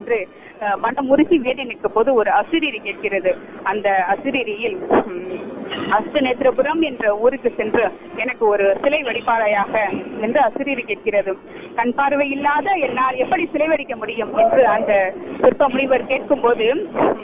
என்று அஹ், மனமுருகி வேண்டி நிற்கும் போது ஒரு அசிரீரி கேட்கிறது அந்த அசிரீரியில் ம், அஸ்தநேத்திரபுரம் என்ற ஊருக்கு சென்று எனக்கு ஒரு சிலை வடிப்பாளையாக என்று அசிரீரி கேட்கிறது கண் பார்வை இல்லாத என்னால் எப்படி சிலை வடிக்க முடியும் என்று அந்த சிற்ப முனிவர் கேட்கும்போது ம்,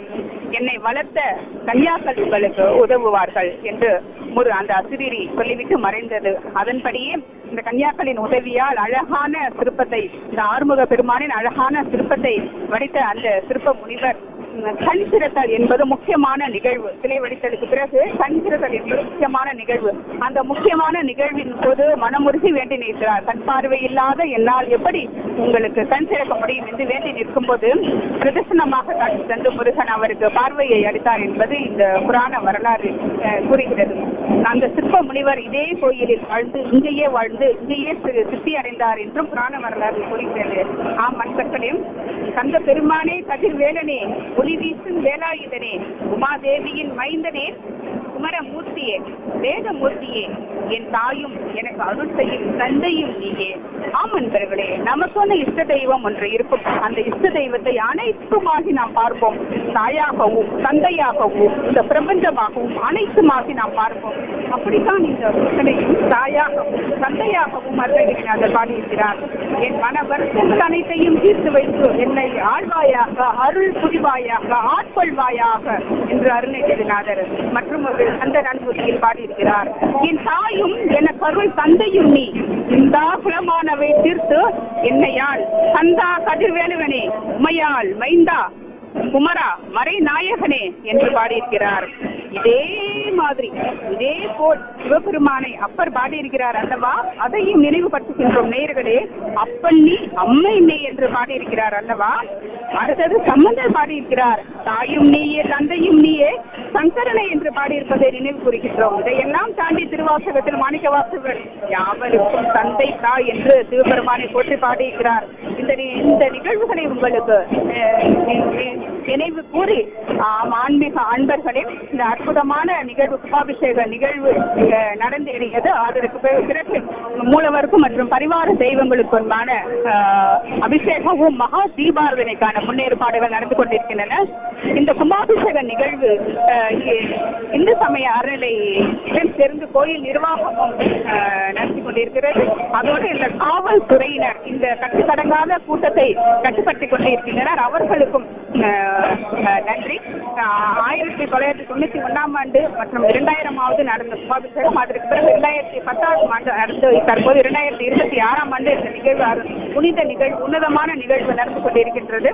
என்னை வளர்த்த கன்யாக்கள் உங்களுக்கு உதவுவார்கள் என்று ஒரு அந்த அசிரீரி சொல்லிவிட்டு மறைந்தது அதன்படியே இந்த கன்யாக்களின் உதவியால் அழகான சிற்பத்தை இந்த ஆறுமுக பெருமானின் அழகான சிற்பத்தை வடித்த அந்த சிற்ப முனிவர் உம், கண் திறத்தல் என்பது முக்கியமான நிகழ்வு சிலை வடித்தலுக்கு பிறகு கண் திறத்தல் என்பது முக்கியமான நிகழ்வு அந்த முக்கியமான நிகழ்வின் போது மனமுருகி வேண்டி நிற்கிறார் கண் பார்வை இல்லாத என்னால் எப்படி உங்களுக்கு கண் திறக்க முடியும் என்று வேண்டி நிற்கும் போது பிரதர்சனமாக காட்சி தந்து முருகன் அவருக்கு பார்வையை அளித்தார் என்பது இந்த புராண வரலாறு அஹ், கூறுகிறது அந்த சிற்ப முனிவர் இதே கோயிலில் வாழ்ந்து இங்கேயே வாழ்ந்து இங்கேயே சி- சித்தி அடைந்தார் என்றும் புராண வரலாறு கூறுகிறது ஆம் அன்பர்களே கந்த பெருமானே கதிர்வேலனே ஒளி வீசும் வேலாயுதனே உமாதேவியின் மைந்தனே குமரமூர்த்தியே வேதமூர்த்தியே என் தாயும் எனக்கு அருள் செய்யும் தந்தையும் நீயே ஆம் அன்பர்களே நமக்கான இஷ்ட தெய்வம் ஒன்று இருக்கும் அந்த இஷ்ட தெய்வத்தை அனைத்துமாகி நாம் பார்ப்போம் தாயாகவும் தந்தையாகவும் இந்த பிரபஞ்சமாகவும் அனைத்துமாகி நாம் பார்ப்போம் அப்படித்தான் இந்த புத்தனையும் தாயாகவும் தந்தையாகவும் அருணகிரிநாதர் பாடியிருக்கிறார் என் மன வருத்தங்கள் அனைத்தையும் தீர்த்து வைத்து என்னை ஆழ்வாயாக அருள் புரிவாயாக ஆட்கொள்வாயாக என்று அருணகிரிநாதர் மற்றும் ஒரு அந்த நன்புதியில் பாடியிருக்கிறார் என் தாயும் எனக்கு அருள் தந்தையும் நீ இந்த குலமானவை தீர்த்து என்னையால் தந்தா கதிர்வேலுவனே உமையால் மைந்தா குமரா மறை நாயகனே என்று பாடியிருக்கிறார் இதே மாதிரி இதே போல் சிவபெருமானை அப்பர் பாடியிருக்கிறார் அல்லவா அதையும் நினைவுபடுத்துகின்றோம் நேயர்களே அப்பன் நீ அம்மை நீ என்று பாடியிருக்கிறார் அல்லவா அடுத்தது சம்பந்தர் பாடியிருக்கிறார் தாயும் நீயே தந்தையும் நீயே சங்கரனை என்று பாடியிருப்பதை நினைவு கூறுகின்றோம் இதையெல்லாம் தாண்டி திருவாசகத்தில் மாணிக்க வாசகர் யாவருக்கும் தந்தை தாய் என்று சிவபெருமானை போற்றி பாடியிருக்கிறார் இந்த நி- இந்த நிகழ்வுகளை உங்களுக்கு அஹ், நி- நி- நினைவு கூறி ஆம், ஆன்மீக அன்பர்களே இந்த அற்புதமான நிகழ்வு கும்பாபிஷேக நிகழ்வு அஹ், நடந்தேறியது அதற்கு பிற- பிறகு மூலவருக்கும் மற்றும் பரிவார தெய்வங்களுக்குமான அஹ், அபிஷேகமும் மகா தீபாரதனைக்கான முன்னேற்பாடுகள் நடந்து கொண்டிருக்கின்றன இந்த கும்பாபிஷேக நிகழ்வு அஹ், இ- இந்து சமய அறநிலை சேர்ந்து கோயில் நிர்வாகமும் அஹ், நடத்தி கொண்டிருக்கிறது அதோடு இந்த காவல்துறையினர் இந்த கட்டுக்கடங்காத கூட்டத்தை கட்டுப்படுத்திக் கொண்டிருக்கின்றனர் அவர்களுக்கும் அஹ், அஹ், நன்றி அஹ், ஆயிரத்தி தொள்ளாயிரத்தி தொண்ணூத்தி ஒண்ணாம் ஆண்டு மற்றும் இரண்டாயிரமாவது நடந்த கும்பாபிஷேகம் அதற்கு பிறகு இரண்டாயிரத்தி பத்தாம் ஆண்டு நடந்து தற்போது இரண்டாயிரத்தி இருபத்தி ஆறாம் ஆண்டு இந்த நிகழ்வு அரு- புனித நிகழ்வு உன்னதமான நிகழ்வு நடந்து கொண்டிருக்கின்றது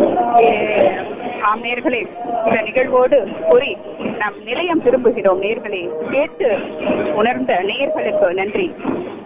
அஹ், ஆம் நேர்களே இந்த நிகழ்வோடு கூறி நாம் நிலையம் திரும்புகிறோம் நேர்களே கேட்டு உணர்ந்த நேயர்களுக்கு நன்றி